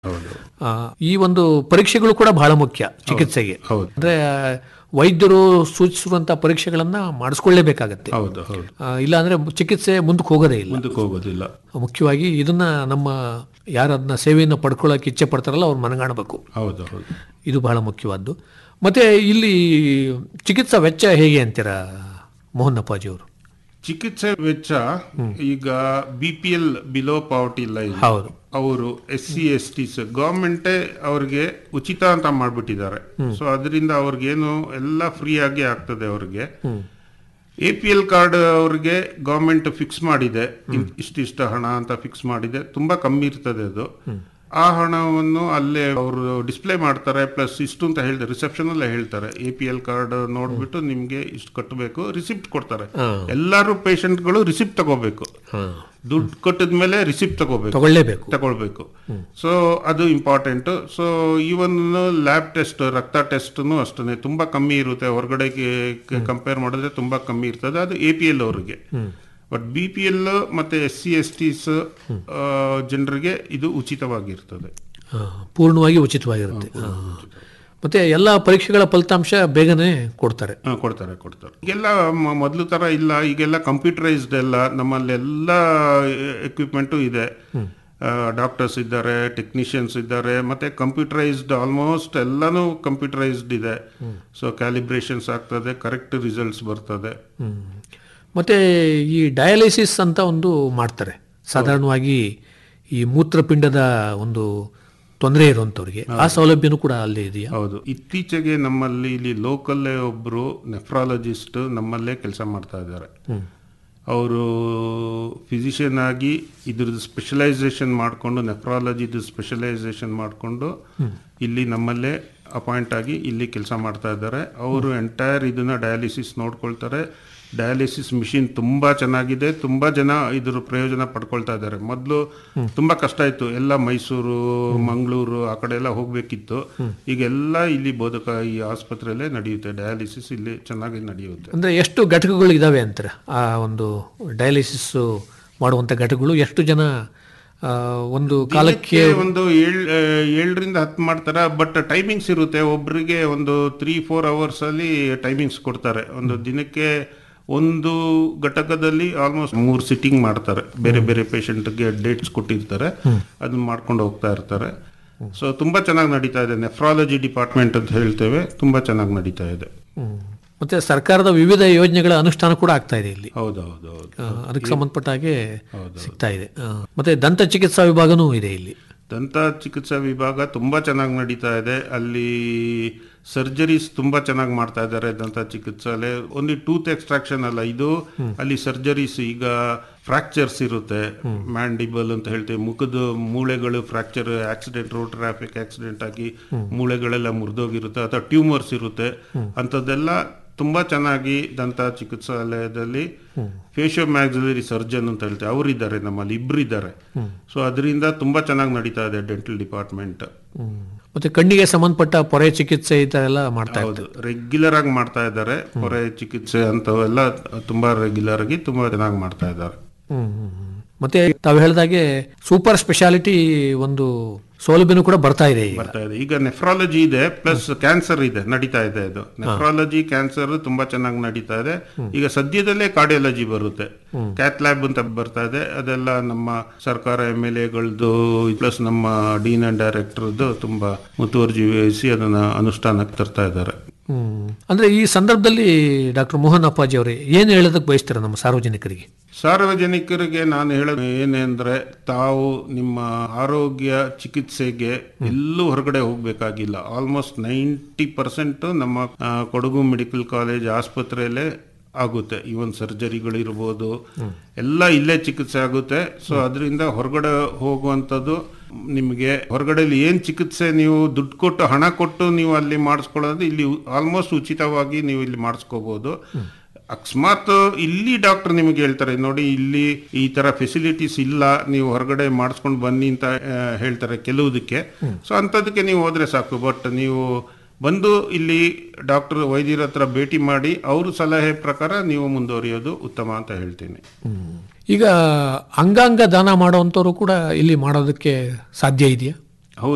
ಹೌದು ಆ, ಈ ಒಂದು ಪರೀಕ್ಷೆಗಳು ಕೂಡ ಬಹಳ ಮುಖ್ಯ ಚಿಕಿತ್ಸೆಗೆ ಹೌದು. ಅಂದ್ರೆ ಆ, ವೈದ್ಯರು ಸೂಚಿಸುವಂತ ಪರೀಕ್ಷೆಗಳನ್ನ ಮಾಡಿಸ್ಕೊಳ್ಳೇಬೇಕಾಗತ್ತೆ ಹೌದು ಹೌದು ಆ, ಇಲ್ಲ ಅಂದ್ರೆ ಚಿಕಿತ್ಸೆ ಮುಂದಕ್ಕೆ ಹೋಗೋದೇ ಇಲ್ಲ ಮುಂದಕ್ಕೆ ಹೋಗೋದಿಲ್ಲ ಮುಖ್ಯವಾಗಿ ಇದನ್ನ ನಮ್ಮ ಯಾರು ಅದನ್ನ ಸೇವೆಯನ್ನು ಪಡ್ಕೊಳ್ಳೋಕೆ ಇಚ್ಛೆ ಪಡ್ತಾರಲ್ಲ ಅವ್ರು ಮನಗಾಣಬೇಕು ಹೌದು ಹೌದು ಇದು ಬಹಳ ಮುಖ್ಯವಾದ್ದು ಮತ್ತೆ ಇಲ್ಲಿ ಚಿಕಿತ್ಸಾ ವೆಚ್ಚ ಹೇಗೆ ಅಂತೀರಾ ಮೋಹನ್ ಅಪ್ಪಾಜಿ ಅವರು ಚಿಕಿತ್ಸೆ ವೆಚ್ಚ ಈಗ B P L below poverty line ಹೌದು ಅವರು ಎಸ್ ಸಿ ಎಸ್ ಟಿಸ್ ಗೌರ್ಮೆಂಟೇ ಅವ್ರಿಗೆ ಉಚಿತ ಅಂತ ಮಾಡ್ಬಿಟ್ಟಿದ್ದಾರೆ ಸೊ ಅದರಿಂದ ಅವ್ರಿಗೇನು ಎಲ್ಲ ಫ್ರೀ ಆಗಿ ಆಗ್ತದೆ ಅವ್ರಿಗೆ ಎ ಪಿ ಎಲ್ ಕಾರ್ಡ್ ಅವ್ರಿಗೆ ಗೌರ್ಮೆಂಟ್ ಫಿಕ್ಸ್ ಮಾಡಿದೆ ಇನ್- ಇಷ್ಟಿಷ್ಟು ಹಣ ಅಂತ ಫಿಕ್ಸ್ ಮಾಡಿದೆ ತುಂಬಾ ಕಮ್ಮಿ ಇರ್ತದೆ ಅದು ಆ ಹಣವನ್ನು ಅಲ್ಲೇ ಅವರು ಡಿಸ್ಪ್ಲೇ ಮಾಡ್ತಾರೆ ಪ್ಲಸ್ ಇಷ್ಟು ಅಂತ ಹೇಳಿದೆ ರಿಸೆಪ್ಷನ್ ಅಲ್ಲೇ ಹೇಳ್ತಾರೆ ಎ ಪಿ ಎಲ್ ಕಾರ್ಡ್ ನೋಡ್ಬಿಟ್ಟು ನಿಮ್ಗೆ ಇಷ್ಟು ಕಟ್ಟಬೇಕು ರಿಸಿಪ್ಟ್ ಕೊಡ್ತಾರೆ ಎಲ್ಲರೂ ಪೇಷಂಟ್ಗಳು ರಿಸಿಪ್ಟ್ ತಗೋಬೇಕು ದುಡ್ಡು ಕೊಟ್ಟಿದ ಮೇಲೆ ರಿಸಿಪ್ಟ್ ತಗೋಬೇಕು ತಗೊಳ್ಳೇಬೇಕು ತಗೊಳ್ಬೇಕು ಸೊ ಅದು important so even lab test ರಕ್ತ ಟೆಸ್ಟ್ನು ಅಷ್ಟೇ ತುಂಬಾ ಕಮ್ಮಿ ಇರುತ್ತೆ ಹೊರಗಡೆಗೆ ಕಂಪೇರ್ ಮಾಡಿದ್ರೆ ತುಂಬಾ ಕಮ್ಮಿ ಇರ್ತದೆ ಅದು ಎ ಪಿ ಎಲ್ ಅವರಿಗೆ ಬಟ್ ಬಿ ಪಿ ಎಲ್ ಮತ್ತೆ ಎಸ್ ಸಿ ಎಸ್ ಟಿಸ್ ಜನರಿಗೆ ಇದು ಉಚಿತವಾಗಿರ್ತದೆ ಆ, ಪೂರ್ಣವಾಗಿ ಉಚಿತವಾಗಿರುತ್ತೆ ಆ. ಮತ್ತೆ ಎಲ್ಲ ಪರೀಕ್ಷೆಗಳ ಫಲಿತಾಂಶ ಬೇಗನೆ ಕೊಡ್ತಾರೆ ಹಾ, ಕೊಡ್ತಾರೆ ಕೊಡ್ತಾರೆ ಈಗೆಲ್ಲ ಮ- ಮೊದ್ಲು ತರ ಇಲ್ಲ ಈಗೆಲ್ಲ ಕಂಪ್ಯೂಟರೈಸ್ಡ್ ಎಲ್ಲ ನಮ್ಮಲ್ಲಿ ಎಲ್ಲ ಎಕ್ವಿಪ್ಮೆಂಟು ಇದೆ ಡಾಕ್ಟರ್ಸ್ ಇದ್ದಾರೆ ಟೆಕ್ನಿಷಿಯನ್ಸ್ ಇದ್ದಾರೆ ಮತ್ತೆ ಕಂಪ್ಯೂಟರೈಸ್ಡ್ ಆಲ್ಮೋಸ್ಟ್ ಎಲ್ಲಾನು ಕಂಪ್ಯೂಟರೈಸ್ಡ್ ಇದೆ ಸೊ ಕ್ಯಾಲಿಬ್ರೇಷನ್ಸ್ ಆಗ್ತದೆ ಕರೆಕ್ಟ್ ರಿಸಲ್ಟ್ಸ್ ಬರ್ತದೆ ಹ್ಮ್. ಮತ್ತೆ ಈ ಡಯಾಲಿಸಿಸ್ ಅಂತ ಒಂದು ಮಾಡ್ತಾರೆ ಸಾಧಾರಣವಾಗಿ ಈ ಮೂತ್ರಪಿಂಡದ ಒಂದು ತೊಂದರೆ ಇರುವಂತವ್ರಿಗೆ ಆ ಸೌಲಭ್ಯನೂ ಕೂಡ ಅಲ್ಲಿ ಇದೆಯಾ ಹೌದು ಇತ್ತೀಚೆಗೆ ನಮ್ಮಲ್ಲಿ ಇಲ್ಲಿ ಲೋಕಲ್ಲೇ ಒಬ್ರು ನೆಫ್ರಾಲಜಿಸ್ಟ್ ನಮ್ಮಲ್ಲೇ ಕೆಲಸ ಮಾಡ್ತಾ ಇದ್ದಾರೆ ಅವರು ಫಿಸಿಷಿಯನ್ ಆಗಿ ಇದ್ರದ್ದು ಸ್ಪೆಷಲೈಸೇಷನ್ ಮಾಡಿಕೊಂಡು ನೆಫ್ರಾಲಜಿದು ಸ್ಪೆಷಲೈಸೇಷನ್ ಮಾಡಿಕೊಂಡು ಇಲ್ಲಿ ನಮ್ಮಲ್ಲೇ ಅಪಾಯಿಂಟ್ ಆಗಿ ಇಲ್ಲಿ ಕೆಲಸ ಮಾಡ್ತಾ ಇದ್ದಾರೆ ಅವರು ಎಂಟೈರ್ ಇದನ್ನ ಡಯಾಲಿಸಿಸ್ ನೋಡ್ಕೊಳ್ತಾರೆ ಡಯಾಲಿಸಿಸ್ ಮಿಷಿನ್ ತುಂಬಾ ಚೆನ್ನಾಗಿದೆ ತುಂಬಾ ಜನ ಇದ್ರ ಪ್ರಯೋಜನ ಪಡ್ಕೊಳ್ತಾ ಇದ್ದಾರೆ ಮೊದಲು ತುಂಬಾ ಕಷ್ಟ ಇತ್ತು ಎಲ್ಲ ಮೈಸೂರು ಮಂಗಳೂರು ಆ ಕಡೆ ಎಲ್ಲ ಹೋಗ್ಬೇಕಿತ್ತು ಈಗೆಲ್ಲ ಇಲ್ಲಿ ಬೋಧಕ ಈ ಆಸ್ಪತ್ರೆಯಲ್ಲೇ ನಡೆಯುತ್ತೆ ಡಯಾಲಿಸಿಸ್ ಇಲ್ಲಿ ಚೆನ್ನಾಗಿ ನಡೆಯುತ್ತೆ ಅಂದ್ರೆ ಎಷ್ಟು ಘಟಕಗಳು ಇದಾವೆ ಅಂತಾರೆ ಆ ಒಂದು ಡಯಾಲಿಸಿಸ್ ಮಾಡುವಂತ ಘಟಕಗಳು ಎಷ್ಟು ಜನ ಆ, ಒಂದು ಕಾಲಕ್ಕೆ ದಿನಕ್ಕೆ ಒಂದು ಏಳ್ ಆ, ಏಳರಿಂದ ಹತ್ತು ಮಾಡ್ತಾರೆ ಬಟ್ ಟೈಮಿಂಗ್ಸ್ ಇರುತ್ತೆ ಒಬ್ರಿಗೆ ಒಂದು ತ್ರೀ ಫೋರ್ ಅವರ್ಸ್ ಅಲ್ಲಿ ಟೈಮಿಂಗ್ಸ್ ಕೊಡ್ತಾರೆ ಒಂದು ದಿನಕ್ಕೆ ಒಂದು ಘಟಕದಲ್ಲಿ ಆಲ್ಮೋಸ್ಟ್ ಮೂರು ಸಿಟ್ಟಿಂಗ್ ಮಾಡ್ತಾರೆ ಬೇರೆ ಬೇರೆ ಪೇಷಂಟ್ಗೆ ಡೇಟ್ಸ್ ಕೊಟ್ಟಿರ್ತಾರೆ ಅದನ್ನ ಮಾಡ್ಕೊಂಡು ಹೋಗ್ತಾ ಇರ್ತಾರೆ ಸೊ ತುಂಬಾ ಚೆನ್ನಾಗಿ ನಡೀತಾ ಇದೆ ನೆಫ್ರಾಲಜಿ ಡಿಪಾರ್ಟ್ಮೆಂಟ್ ಅಂತ ಹೇಳ್ತೇವೆ ತುಂಬಾ ಚೆನ್ನಾಗಿ ನಡೀತಾ ಇದೆ ಹ್ಮ್. ಮತ್ತೆ ಸರ್ಕಾರದ ವಿವಿಧ ಯೋಜನೆಗಳ ಅನುಷ್ಠಾನ ಕೂಡ ಆಗ್ತಾ ಇದೆ ಇಲ್ಲಿ ಹೌದು ಹೌದು ಹೌದು ಆ, ಅದಕ್ಕೆ ಸಂಬಂಧಪಟ್ಟ ಹಾಗೆ ಸಿಗ್ತಾ ಇದೆ ಆ, ಮತ್ತೆ ದಂತ ಚಿಕಿತ್ಸಾ ವಿಭಾಗನೂ ಇದೆ ಇಲ್ಲಿ ದಂತ ಚಿಕಿತ್ಸಾ ವಿಭಾಗ ತುಂಬಾ ಚೆನ್ನಾಗಿ ನಡೀತಾ ಇದೆ ಅಲ್ಲಿ ಸರ್ಜರೀಸ್ ತುಂಬಾ ಚೆನ್ನಾಗಿ ಮಾಡ್ತಾ ಇದ್ದಾರೆ ದಂತ ಚಿಕಿತ್ಸಾಲಯ ಒಂದು ಟೂತ್ ಎಕ್ಸ್ಟ್ರಾಕ್ಷನ್ ಅಲ್ಲ ಇದು ಅಲ್ಲಿ ಸರ್ಜರೀಸ್ ಈಗ ಫ್ರಾಕ್ಚರ್ಸ್ ಇರುತ್ತೆ ಮ್ಯಾಂಡಿಬಲ್ ಅಂತ ಹೇಳ್ತೇವೆ ಮುಖದ ಮೂಳೆಗಳು fracture accident road traffic accident ಆಗಿ ಮೂಳೆಗಳೆಲ್ಲ ಮುರಿದೋಗಿರುತ್ತೆ ಅಥವಾ ಟ್ಯೂಮರ್ಸ್ ಇರುತ್ತೆ ಅಂಥದ್ದೆಲ್ಲ ತುಂಬಾ ಚೆನ್ನಾಗಿ ದಂತ ಚಿಕಿತ್ಸಾಲಯದಲ್ಲಿ ಫೇಶಿಯೋ ಮ್ಯಾಕ್ಸಿಲರಿ ಸರ್ಜನ್ ಅಂತ ಹೇಳ್ತೇವೆ ಅವರಿದ್ದಾರೆ ನಮ್ಮಲ್ಲಿ ಇಬ್ಬರಿದ್ದಾರೆ ಸೊ ಅದರಿಂದ ತುಂಬಾ ಚೆನ್ನಾಗಿ ನಡೀತಾ ಇದೆ ಡೆಂಟಲ್ ಡಿಪಾರ್ಟ್ಮೆಂಟ್ ಹ್ಮ್. ಮತ್ತೆ ಕಣ್ಣಿಗೆ ಸಂಬಂಧಪಟ್ಟ ಪೊರೆ ಚಿಕಿತ್ಸೆ ಈ ತರ ಎಲ್ಲ ಮಾಡ್ತಾ ಇದ್ದಾರೆ ಹೌದು ರೆಗ್ಯುಲರ್ ಆಗಿ ಮಾಡ್ತಾ ಇದ್ದಾರೆ ಪೊರೆ ಚಿಕಿತ್ಸೆ ಅಂತವೆಲ್ಲ ತುಂಬಾ ರೆಗ್ಯುಲರ್ ಆಗಿ ತುಂಬಾ ಚೆನ್ನಾಗಿ ಮಾಡ್ತಾ ಇದ್ದಾರೆ ಹ್ಮ್, ಹ್ಮ್, ಹ್ಮ್. ಮತ್ತೆ ತಾವು ಹೇಳಿದಾಗೆ ಸೂಪರ್ ಸ್ಪೆಷಾಲಿಟಿ ಒಂದು ಸೌಲಭ್ಯನೂ ಕೂಡ ಬರ್ತಾ ಇದೆ ಈಗ ಬರ್ತಾ ಇದೆ ಈಗ ನೆಫ್ರಾಲಜಿ ಇದೆ ಪ್ಲಸ್ ಕ್ಯಾನ್ಸರ್ ಇದೆ ನಡೀತಾ ಇದೆ ಇದು ನೆಫ್ರಾಲಜಿ ಕ್ಯಾನ್ಸರ್ ತುಂಬಾ ಚೆನ್ನಾಗಿ ನಡೀತಾ ಇದೆ ಈಗ ಸದ್ಯದಲ್ಲೇ ಕಾರ್ಡಿಯಾಲಜಿ ಬರುತ್ತೆ ಕ್ಯಾತ್ ಲ್ಯಾಬ್ ಅಂತ ಬರ್ತಾ ಇದೆ ಅದೆಲ್ಲ ನಮ್ಮ ಸರ್ಕಾರ ಎಮ್ ಎಲ್ ಎಗಳದ್ದು ಪ್ಲಸ್ ನಮ್ಮ ಡೀನ್ ಅಂಡ್ ಡೈರೆಕ್ಟರ್ದು ತುಂಬಾ ಮುತುವರ್ಜಿ ವಹಿಸಿ ಅದನ್ನ ಅನುಷ್ಠಾನಕ್ಕೆ ತರ್ತಾ ಇದ್ದಾರೆ ಹ್ಮ್. ಅಂದ್ರೆ ಈ ಸಂದರ್ಭದಲ್ಲಿ ಡಾಕ್ಟರ್ ಮೋಹನ್ ಅಪ್ಪಾಜಿ ಅವರೇ ಏನು ಹೇಳೋದಕ್ಕೆ ಬಯಸ್ತಾರೆ ನಮ್ಮ ಸಾರ್ವಜನಿಕರಿಗೆ ಸಾರ್ವಜನಿಕರಿಗೆ ನಾನು ಹೇಳೋದು ಏನೆಂದ್ರೆ ತಾವು ನಿಮ್ಮ ಆರೋಗ್ಯ ಚಿಕಿತ್ಸೆಗೆ ಎಲ್ಲೂ ಹೊರಗಡೆ ಹೋಗ್ಬೇಕಾಗಿಲ್ಲ ಆಲ್ಮೋಸ್ಟ್ ನೈಂಟಿ ಪರ್ಸೆಂಟ್ ನಮ್ಮ ಆ, ಕೊಡಗು ಮೆಡಿಕಲ್ ಕಾಲೇಜ್ ಆಸ್ಪತ್ರೆಯಲ್ಲೇ ಆಗುತ್ತೆ ಈವನ್ ಸರ್ಜರಿಗಳು ಇರ್ಬೋದು ಎಲ್ಲ ಇಲ್ಲೇ ಚಿಕಿತ್ಸೆ ಆಗುತ್ತೆ ಸೊ ಅದರಿಂದ ಹೊರಗಡೆ ಹೋಗುವಂಥದ್ದು ನಿಮಗೆ ಹೊರಗಡೆಲಿ ಏನು ಚಿಕಿತ್ಸೆ ನೀವು ದುಡ್ಡು ಕೊಟ್ಟು ಹಣ ಕೊಟ್ಟು ನೀವು ಅಲ್ಲಿ ಮಾಡಿಸ್ಕೊಳ್ಳೋದು ಇಲ್ಲಿ ಆಲ್ಮೋಸ್ಟ್ ಉಚಿತವಾಗಿ ನೀವು ಇಲ್ಲಿ ಮಾಡಿಸ್ಕೋಬಹುದು ಅಕಸ್ಮಾತ್ ಇಲ್ಲಿ ಡಾಕ್ಟರ್ ನಿಮಗೆ ಹೇಳ್ತಾರೆ ನೋಡಿ ಇಲ್ಲಿ ಈ ತರ ಫೆಸಿಲಿಟೀಸ್ ಇಲ್ಲ ನೀವು ಹೊರಗಡೆ ಮಾಡಿಸ್ಕೊಂಡು ಬನ್ನಿ ಅಂತ ಆ, ಹೇಳ್ತಾರೆ ಕೆಲವುದಕ್ಕೆ ಸೊ ಅಂಥದಕ್ಕೆ ನೀವು ಹೋದ್ರೆ ಸಾಕು ಬಟ್ ನೀವು ಬಂದು ಇಲ್ಲಿ ಡಾಕ್ಟರ್ ವೈದ್ಯರ ಹತ್ರ ಭೇಟಿ ಮಾಡಿ ಅವ್ರ ಸಲಹೆ ಪ್ರಕಾರ ನೀವು ಮುಂದುವರಿಯೋದು ಉತ್ತಮ ಅಂತ ಹೇಳ್ತೀನಿ ಈಗ ಅಂಗಾಂಗ ದಾನ ಮಾಡುವಂಥವ್ರು ಕೂಡ ಇಲ್ಲಿ ಮಾಡೋದಕ್ಕೆ ಸಾಧ್ಯ ಇದೆಯಾ